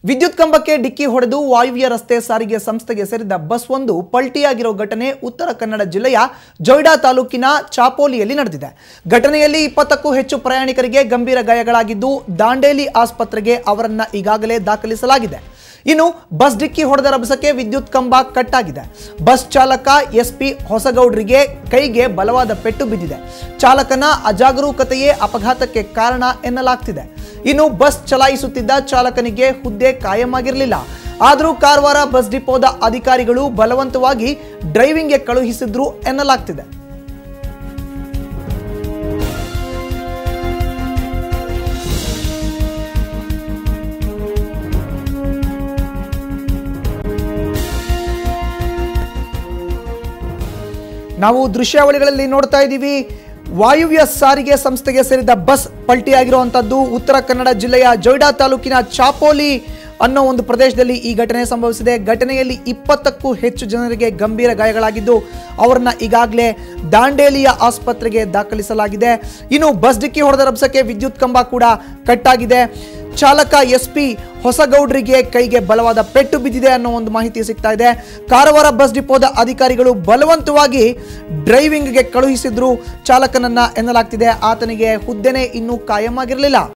ವಿದ್ಯುತ್ ಕಂಬಕ್ಕೆ ಡಿಕ್ಕಿ ಹೊಡೆದು ವಾಯುವ್ಯ ರಸ್ತೆ ಸಾರಿಗೆ ಸಂಸ್ಥೆಗೆ ಸೇರಿದ ಬಸ್ ಒಂದು ಪಲ್ಟಿಯಾಗಿರೋ ಘಟನೆ ಉತ್ತರ ಕನ್ನಡ ಜಿಲ್ಲೆಯ ಜೊಯ್ಡಾ ತಾಲೂಕಿನ ಚಾಪೋಲಿಯಲ್ಲಿ ನಡೆದಿದೆ ಘಟನೆಯಲ್ಲಿ ಇಪ್ಪತ್ತಕ್ಕೂ ಹೆಚ್ಚು ಪ್ರಯಾಣಿಕರಿಗೆ ಗಂಭೀರ ಗಾಯಗಳಾಗಿದ್ದು ದಾಂಡೇಲಿ ಆಸ್ಪತ್ರೆಗೆ ಅವರನ್ನ ಈಗಾಗಲೇ ದಾಖಲಿಸಲಾಗಿದೆ ಇನ್ನು ಬಸ್ ಡಿಕ್ಕಿ ಹೊಡೆದ ರಭಸಕ್ಕೆ ವಿದ್ಯುತ್ ಕಂಬ ಕಟ್ ಆಗಿದೆ ಬಸ್ ಚಾಲಕ ಎಸ್ಪಿ ಹೊಸಗೌಡ್ರಿಗೆ ಕೈಗೆ ಬಲವಾದ ಪೆಟ್ಟು ಬಿದ್ದಿದೆ ಚಾಲಕನ ಅಜಾಗರೂಕತೆಯೇ ಅಪಘಾತಕ್ಕೆ ಕಾರಣ ಎನ್ನಲಾಗ್ತಿದೆ ಇನ್ನು ಬಸ್ ಚಲಾಯಿಸುತ್ತಿದ್ದ ಚಾಲಕನಿಗೆ ಹುದ್ದೆ ಕಾಯಂ ಆಗಿರಲಿಲ್ಲ ಆದರೂ ಕಾರವಾರ ಬಸ್ ಡಿಪೋದ ಅಧಿಕಾರಿಗಳು ಬಲವಂತವಾಗಿ ಡ್ರೈವಿಂಗ್ಗೆ ಕಳುಹಿಸಿದ್ರು ಎನ್ನಲಾಗ್ತಿದೆ ನಾವು ದೃಶ್ಯಾವಳಿಗಳಲ್ಲಿ ನೋಡ್ತಾ ಇದ್ದೀವಿ ವಾಯುವ್ಯ ಸಾರಿಗೆ ಸಂಸ್ಥೆಗೆ ಸೇರಿದ ಬಸ್ ಪಲ್ಟಿಯಾಗಿರುವಂಥದ್ದು ಉತ್ತರ ಕನ್ನಡ ಜಿಲ್ಲೆಯ ಜೊಯ್ಡಾ ತಾಲೂಕಿನ ಚಾಪೋಲಿ ಅನ್ನೋ ಒಂದು ಪ್ರದೇಶದಲ್ಲಿ ಈ ಘಟನೆ ಸಂಭವಿಸಿದೆ ಘಟನೆಯಲ್ಲಿ ಇಪ್ಪತ್ತಕ್ಕೂ ಹೆಚ್ಚು ಜನರಿಗೆ ಗಂಭೀರ ಗಾಯಗಳಾಗಿದ್ದು ಅವರನ್ನ ಈಗಾಗಲೇ ದಾಂಡೇಲಿಯ ಆಸ್ಪತ್ರೆಗೆ ದಾಖಲಿಸಲಾಗಿದೆ ಇನ್ನು ಬಸ್ ಡಿಕ್ಕಿ ಹೊಡೆದ ರಭಸಕ್ಕೆ ವಿದ್ಯುತ್ ಕಂಬ ಕೂಡ ಕಟ್ಟಾಗಿದೆ ಚಾಲಕ ಎಸ್ ಪಿ ಹೊಸಗೌಡ್ರಿಗೆ ಕೈಗೆ ಬಲವಾದ ಪೆಟ್ಟು ಬಿದ್ದಿದೆ ಅನ್ನೋ ಒಂದು ಮಾಹಿತಿ ಸಿಗ್ತಾ ಇದೆ ಕಾರವಾರ ಬಸ್ ಡಿಪೋದ ಅಧಿಕಾರಿಗಳು ಬಲವಂತವಾಗಿ ಡ್ರೈವಿಂಗ್ಗೆ ಕಳುಹಿಸಿದ್ರು ಚಾಲಕನನ್ನ ಎನ್ನಲಾಗ್ತಿದೆ ಆತನಿಗೆ ಹುದ್ದೆನೇ ಇನ್ನೂ ಕಾಯಂ ಆಗಿರಲಿಲ್ಲ